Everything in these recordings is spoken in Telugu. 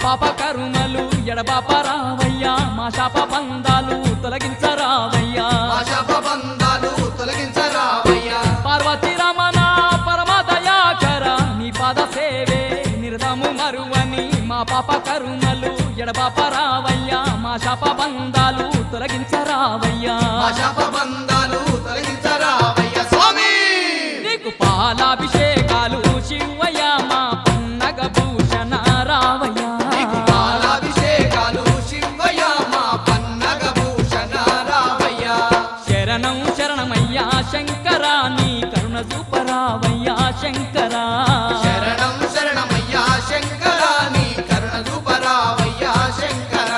పాప కరుమలు ఎడబాప రావయ్యా మా శాప బంధాలు తొలగించరావయ్యా మా శాప బంధాలు తొలగించరావయ్యా పార్వతి రమణ పరమ దయాకర నీ పాద సేవే నిర్దము మరువని మా పాప కరుమలు ఎడబాప రావయ్యా మా శాప బంధాలు తొలగించరావయ్యా మా శాప బంధాలు తొలగించరావయ్యా స్వామి నీకు పాలాభిషేకాలు శివయ్య మా పన్నగ భూషణ రావయ్యా నీకు పాలాభిషేకాలు శివయ్య మా పన్నగ భూషణ రావయ్యా శరణం శరణమయ్యా శంకరా నీ కరుణ చూపరావయ్యా శంకరా శరణం శరణమయ్యా శంకర నీ కరుణ చూపరావయ్యా శంకర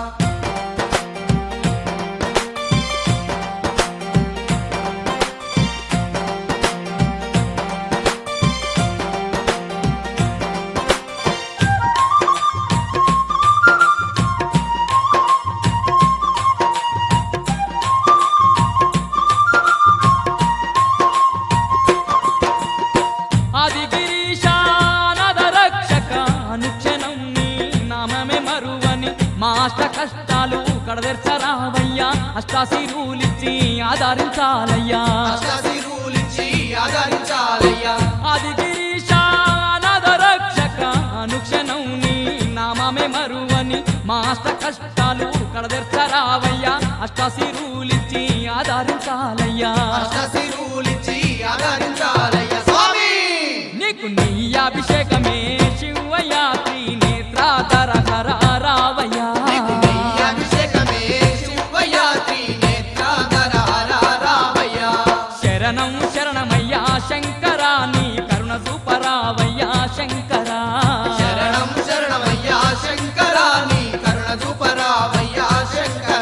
ఆది గిరీశానద రక్షక అనుక్షణం నీ నామమే మరువని మా అష్ట కష్టాలు కడదెర్చరావయ్యా అష్టాశిరులిచ్చి ఆదరించాలయ్యా అష్టాశిరులిచ్చి ఆదరించాలయ్యా ఆది గిరీశానద రక్షక అనుక్షణం నీ నామమే మరువని మా అష్ట కష్టాలు కడదెర్చరావయ్యా అష్టాశిరులిచ్చి ఆదరించాలయ్యా అష్టాశిరులిచ్చి ఆదరించాలయ్యా స్వామి నీకు నీ అభిషేకమే శివయ్యా త్రినేత్రాధర హర రావయ్యా నీకు నీ అభిషేకమే శివయ్య త్రినేత్రాధర హర రావయ్యా శరణం శరణమయ్యా శంకరా నీ కరుణ సూపరావయ్యా శంకరా శరణం శరణమయ్యా శంకర నీ కరుణ చూపరావయ్యా శంకర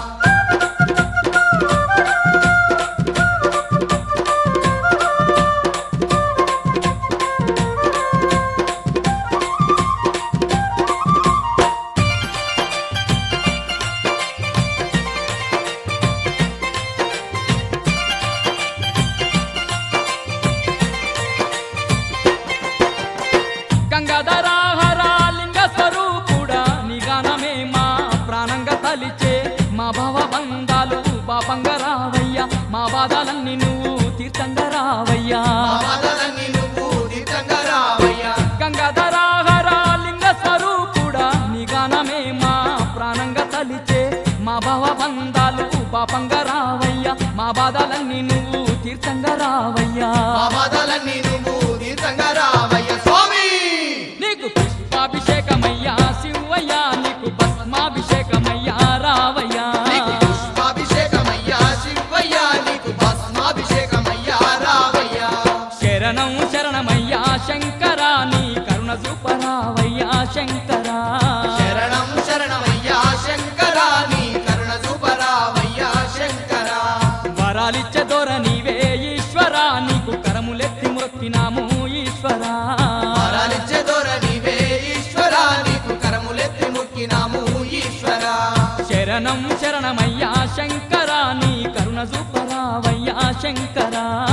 గంగాధరాహర లింగ స్వరూపుడా నిగానమే మా ప్రాణంగా తలిచే మా భవ బంధాలు పాపంగా రావయ్యా మా బాధలన్నీ నువ్వు తీర్థంగా రావయ్యా మా బాధలన్నీ నువ్వు నిత్యంగా రావయ్యా గంగాధరాహర లింగ స్వరూపుడా నిగానమే మా ప్రాణంగా తలిచే మా భవ బంధాలు పాపంగా రావయ్యా మా బాధలన్నీ నువ్వు తీర్థంగా రావయ్యా మా బాధలన్నీ నువ్వు నిత్యంగా రావయ్యా స్వామి నీకు పుష్పాభిషేకమయ్యా శివయ్యా నీకు భస్మాభిషేకమయ్యా రావయ్యా నీకు పుష్పాభిషేకమయ్యా శివయ్య నీకు భస్మాభిషేకమయ్యా రావయ్యా శరణం శరణమయ్యా శంకరా నీ కరుణ సూపరావయ్యా శంకరా శరణం శరణమయ్యా శంకర నీ కరుణ చూపరావయ్యా శంకర వరాలిచ్చే దొర నీవే ఈశ్వరా నీకు కరములెత్తి మొక్కినాము ఈశ్వరా వరాలిచ్చే దొర నీవే ఈశ్వర నీకు కరములెత్తి ముక్కినాము ఈశ్వర శరణం శరణమయ్యా శంకరా నీ కరుణ సూపరావయ్యా శంకరా